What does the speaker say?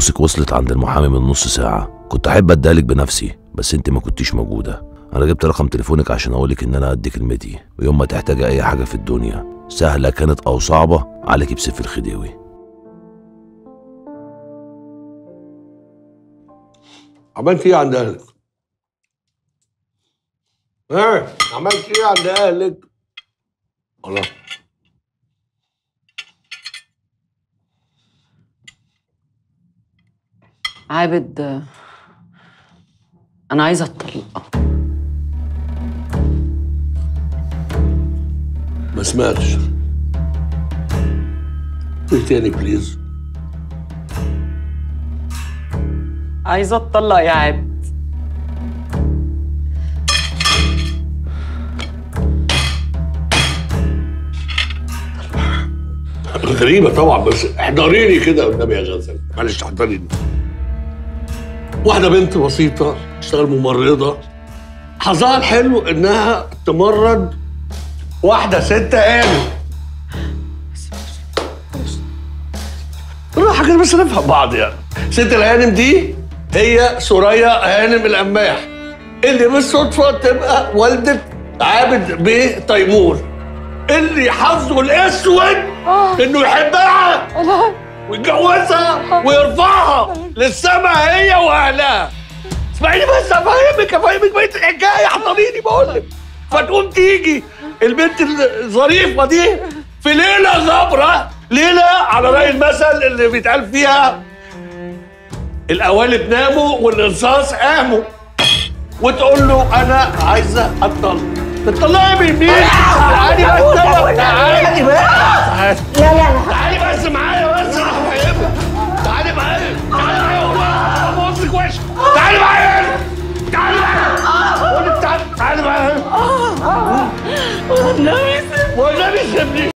فلوسك وصلت عند المحامي من نص ساعة كنت أحب أديهالك بنفسي بس أنت ما كنتيش موجودة أنا جبت رقم تليفونك عشان أقولك إن أنا قد كلمتي ويوم ما تحتاجي أي حاجة في الدنيا سهلة كانت أو صعبة عليكي بسيف الخديوي عملت ايه عند اهلك؟ ايه عملت ايه عند اهلك؟ الله عابد آه، انا عايزه اتطلق ما سمعتش ايه تاني بليز عايزه اتطلق يا عابد غريبة طبعا بس احضريني كده والنبي يا غزل معلش احضريني واحدة بنت بسيطة تشتغل ممرضة حظها الحلو انها تمرض واحدة ست هانم بالراحة كده بس نفهم بعض يعني ست الهانم دي هي سوريا هانم القماح اللي بالصدفة تبقى والدة عابد بيه تيمور اللي حظه الاسود انه يحبها ويتجوزها ويرفعها للسما هي واهلها اسمعيني بس افهمك افهمك بقيه الحكايه حضريني بقول لك فتقوم تيجي البنت الظريفه دي في ليله غبره ليله على راي المثل اللي بيتقال فيها القوالب ناموا والانصاص قاموا وتقول له انا عايزه اتطلق تطلعي من مين؟ تعالي بس تعالي بس لا لا لا تعالي بس معايا بس انا هفهمك تعالي معايا تعالي معايا والله بص لك وشك تعالي معايا تعالي معايا قولي تعالي تعالي معايا والنبي سيبني والنبي سيبني